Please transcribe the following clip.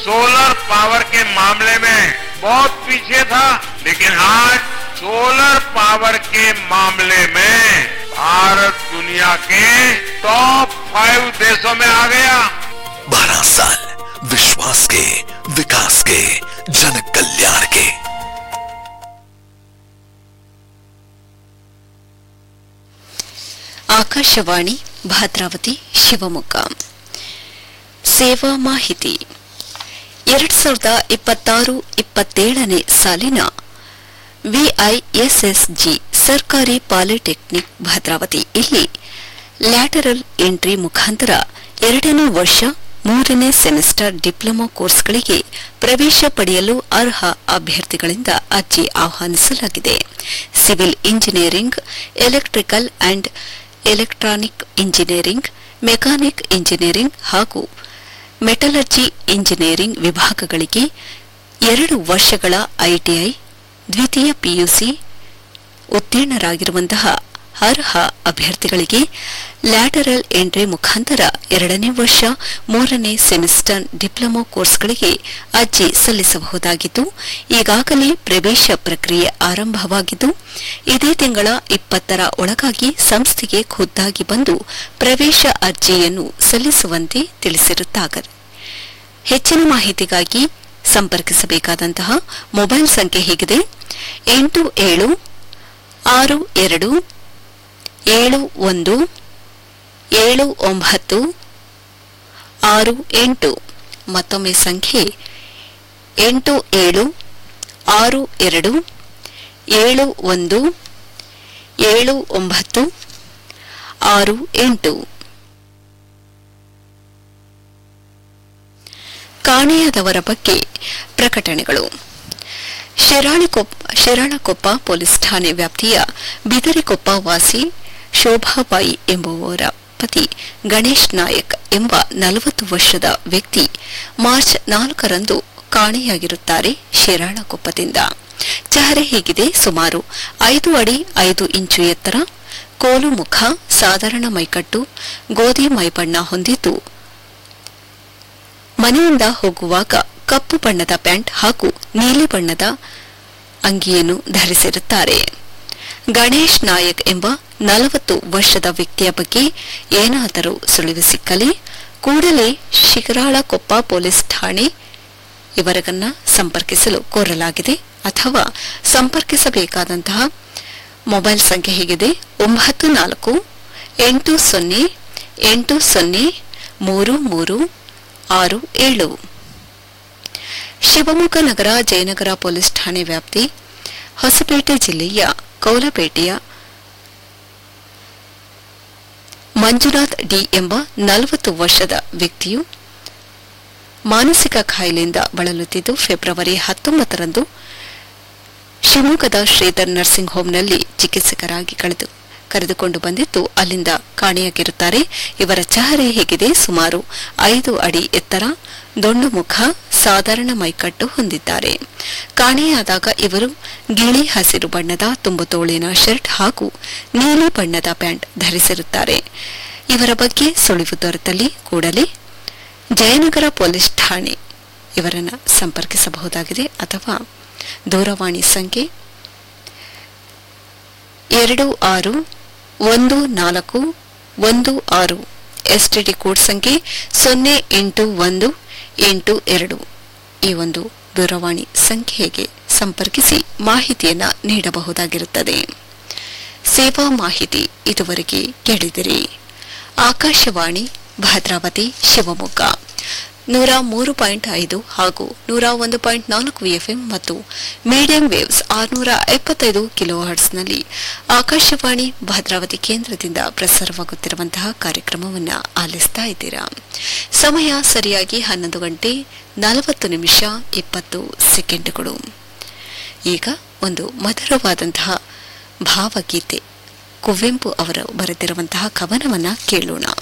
solar power के मामले में बहुत पीछे था लेकिन आज सोलर पावर के मामले में भारत दुनिया के टॉप फाइव देशों में आ गया बारह साल विश्वास के विकास के जन कल्याण के ಆಕಾಶವಾಣಿ ಭದ್ರಾವತಿ ಶಿವಮೊಗ್ಗ ಸೇವಾ ಮಾಹಿತಿ ಎರಡ್ ಸಾವಿರದ ಇಪ್ಪತ್ತಾರು ಇಪ್ಪತ್ತೇಳನೇ ಸಾಲಿನ ವಿಐಎಸ್ಎಸ್ಜಿ ಸರ್ಕಾರಿ ಪಾಲಿಟೆಕ್ನಿಕ್ ಭದ್ರಾವತಿ ಇಲ್ಲಿ ಲ್ಯಾಟರಲ್ ಎಂಟ್ರಿ ಮುಖಾಂತರ ಎರಡನೇ ವರ್ಷ ಮೂರನೇ ಸೆಮಿಸ್ಟರ್ ಡಿಪ್ಲೊಮಾ ಕೋರ್ಸ್ಗಳಿಗೆ ಪ್ರವೇಶ ಪಡೆಯಲು ಅರ್ಹ ಅಭ್ಯರ್ಥಿಗಳಿಂದ ಅರ್ಜಿ ಆಹ್ವಾನಿಸಲಾಗಿದೆ civil engineering electrical and electronic engineering mechanic engineering ಹಾಗೂ ಮೆಟಲರ್ಜಿ ಇಂಜಿನಿಯರಿಂಗ್ ವಿಭಾಗಗಳಿಗೆ ಎರಡು ವರ್ಷಗಳ ಐಟಿಐ ದ್ವಿತೀಯ ಪಿಯುಸಿ ಉತ್ತೀರ್ಣರಾಗಿರುವಂತಹ ಅರ್ಹ ಅಭ್ಯರ್ಥಿಗಳಿಗೆ ಲ್ಯಾಟರಲ್ ಎಂಟ್ರಿ ಮುಖಾಂತರ ಎರಡನೇ ವರ್ಷ ಮೂರನೇ ಸೆಮಿಸ್ಟರ್ ಡಿಪ್ಲೊಮಾ ಕೋರ್ಸ್ಗಳಿಗೆ ಅರ್ಜಿ ಸಲ್ಲಿಸಬಹುದಾಗಿದ್ದು ಈಗಾಗಲೇ ಪ್ರವೇಶ ಪ್ರಕ್ರಿಯೆ ಆರಂಭವಾಗಿದ್ದು ಇದೇ ತಿಂಗಳ ಇಪ್ಪತ್ತರ ಒಳಗಾಗಿ ಸಂಸ್ಥೆಗೆ ಖುದ್ದಾಗಿ ಬಂದು ಪ್ರವೇಶ ಅರ್ಜಿಯನ್ನು ಸಲ್ಲಿಸುವಂತೆ ತಿಳಿಸಿರುತ್ತಾರೆ ಹೆಚ್ಚಿನ ಮಾಹಿತಿಗಾಗಿ ಸಂಪರ್ಕಿಸಬೇಕಾದಂತಹ ಮೊಬೈಲ್ ಸಂಖ್ಯೆ ಹೀಗಿದೆ ಎಂಟು ಏಳು ಆರು ಎರಡು ಏಳು ಒಂದು ಏಳು ಒಂಬತ್ತು ಆರು ಎಂಟು ಮತ್ತೊಮ್ಮೆ ಸಂಖ್ಯೆ ಎಂಟು ಏಳು ಆರು ಎರಡು ಏಳು ಒಂದು ಏಳು ಒಂಬತ್ತು ಆರು ಎಂಟು ಕಾಣೆಯಾದವರ ಬಗ್ಗೆ ಪ್ರಕಟಣೆಗಳು ಶಿರಾಳಿಕೊಪ್ಪ ಶಿರಾಳಕೊಪ್ಪ ಪೊಲೀಸ್ ಠಾಣೆ ವ್ಯಾಪ್ತಿಯ ಬಿದರಿಕೊಪ್ಪ ವಾಸಿ ಶೋಭಾಬಾಯಿ ಎಂಬುವವರ ಪತಿ ಗಣೇಶ್ ನಾಯಕ್ ಎಂಬ ನಲವತ್ತು ವರ್ಷದ ವ್ಯಕ್ತಿ ಮಾರ್ಚ್ ನಾಲ್ಕರಂದು ಕಾಣೆಯಾಗಿರುತ್ತಾರೆ ಶಿರಾಳಕೊಪ್ಪದಿಂದ ಚಹರೆ ಹೀಗಿದೆ ಸುಮಾರು ಐದು ಅಡಿ ಐದು ಇಂಚು ಎತ್ತರ ಕೋಲು ಮುಖ ಸಾಧಾರಣ ಮೈಕಟ್ಟು ಗೋಧಿ ಮೈಬಣ್ಣ ಹೊಂದಿದ್ದು ಮನೆಯಿಂದ ಹೋಗುವಾಗ ಕಪ್ಪು ಬಣ್ಣದ ಪ್ಯಾಂಟ್ ಹಾಗೂ ನೀಲಿ ಬಣ್ಣದ ಅಂಗಿಯನ್ನು ಧರಿಸಿರುತ್ತಾರೆ ಗಣೇಶ್ ನಾಯಕ್ ಎಂಬ ನಲವತ್ತು ವರ್ಷದ ವ್ಯಕ್ತಿಯ ಬಗ್ಗೆ ಏನಾದರೂ ಸುಳಿವು ಸಿಕ್ಕಲಿ ಕೂಡಲೇ ಶಿರಾಳಕೊಪ್ಪ ಪೊಲೀಸ್ ಠಾಣೆ ಇವರನ್ನ ಸಂಪರ್ಕಿಸಲು ಕೋರಲಾಗಿದೆ ಅಥವಾ ಸಂಪರ್ಕಿಸಬೇಕಾದಂತಹ ಮೊಬೈಲ್ ಸಂಖ್ಯೆ ಹೀಗಿದೆ ಒಂಬತ್ತು ನಾಲ್ಕು ಎಂಟು ಸೊನ್ನೆ ಎಂಟು ಸೊನ್ನೆ ಮೂರು ಮೂರು ಆರು ಏಳು ಶಿವಮೊಗ್ಗ ನಗರ ಜಯನಗರ ಪೊಲೀಸ್ ಠಾಣೆ ವ್ಯಾಪ್ತಿ ಹೊಸಪೇಟೆ ಜಿಲ್ಲೆಯ ಕೌಲಪೇಟೆಯ ಮಂಜುನಾಥ್ ಡಿ ಎಂಬ ನಲವತ್ತು ವರ್ಷದ ವ್ಯಕ್ತಿಯು ಮಾನಸಿಕ ಕಾಯಿಲೆಯಿಂದ ಬಳಲುತ್ತಿದ್ದು ಫೆಬ್ರವರಿ ಹತ್ತೊಂಬತ್ತರಂದು ಶಿವಮೊಗ್ಗದ ಶ್ರೀಧರ್ ನರ್ಸಿಂಗ್ ಹೋಂನಲ್ಲಿ ಚಿಕಿತ್ಸಕರಾಗಿ ಕಳೆದು ಕರೆದುಕೊಂಡು ಬಂದಿದ್ದು ಅಲ್ಲಿಂದ ಕಾಣೆಯಾಗಿರುತ್ತಾರೆ ಇವರ ಚಹರೆ ಹೇಗಿದೆ ಸುಮಾರು ಐದು ಅಡಿ ಎತ್ತರ ದೊಡ್ಡ ಮುಖ ಸಾಧಾರಣ ಮೈಕಟ್ಟು ಹೊಂದಿದ್ದಾರೆ ಕಾಣೆಯಾದಾಗ ಇವರು ಗಿಳಿ ಹಸಿರು ಬಣ್ಣದ ತುಂಬು ತೋಳಿನ ಶರ್ಟ್ ಹಾಗೂ ನೀಲಿ ಬಣ್ಣದ ಪ್ಯಾಂಟ್ ಧರಿಸಿರುತ್ತಾರೆ ಇವರ ಬಗ್ಗೆ ಸುಳಿವು ದೊರೆತಲ್ಲಿ ಕೂಡಲೇ ಜಯನಗರ ಪೊಲೀಸ್ ಠಾಣೆ ಇವರನ್ನು ಸಂಪರ್ಕಿಸಬಹುದಾಗಿದೆ ಅಥವಾ ದೂರವಾಣಿ ಸಂಖ್ಯೆ ಎರಡು ಆರು ಒಂದು ನಾಲ್ಕು ಒಂದು ಆರು ಎಸ್ಟಿಡಿ ಕೋಡ್ ಸಂಖ್ಯೆ ಸೊನ್ನೆ ಎಂಟು ಒಂದು ಎಂಟು ಎರಡು ಈ ಒಂದು ದೂರವಾಣಿ ಸಂಖ್ಯೆಗೆ ಸಂಪರ್ಕಿಸಿ ಮಾಹಿತಿಯನ್ನ ನೀಡಬಹುದಾಗಿರುತ್ತದೆ ಸೇವಾ ಮಾಹಿತಿ ಇದುವರೆಗೆ ಕೇಳಿದಿರಿ ಆಕಾಶವಾಣಿ ಭದ್ರಾವತಿ ಶಿವಮೊಗ್ಗ ನೂರ ಮೂರು ಪಾಯಿಂಟ್ ಐದು ಹಾಗೂ ನೂರ ಒಂದು ಪಾಯಿಂಟ್ ನಾಲ್ಕು ಎಫ್ಎಂ ಮತ್ತು ಮೀಡಿಯಂ ವೇವ್ಸ್ ಆರುನೂರ ಎಪ್ಪತ್ತೈದು ಕಿಲೋ ಹರ್ಟ್ಸ್ನಲ್ಲಿ ಆಕಾಶವಾಣಿ ಭದ್ರಾವತಿ ಕೇಂದ್ರದಿಂದ ಪ್ರಸಾರವಾಗುತ್ತಿರುವಂತಹ ಕಾರ್ಯಕ್ರಮವನ್ನು ಆಲಿಸ್ತಾ ಇದ್ದೀರಾ ಸಮಯ ಸರಿಯಾಗಿ ಹನ್ನೊಂದು ಗಂಟೆ ನಲವತ್ತು ನಿಮಿಷ ಇಪ್ಪತ್ತು ಸೆಕೆಂಡುಗಳು ಈಗ ಒಂದು ಮಧುರವಾದಂತಹ ಭಾವಗೀತೆ ಕುವೆಂಪು ಅವರು ಬರೆದಿರುವಂತಹ ಕವನವನ್ನ ಕೇಳೋಣ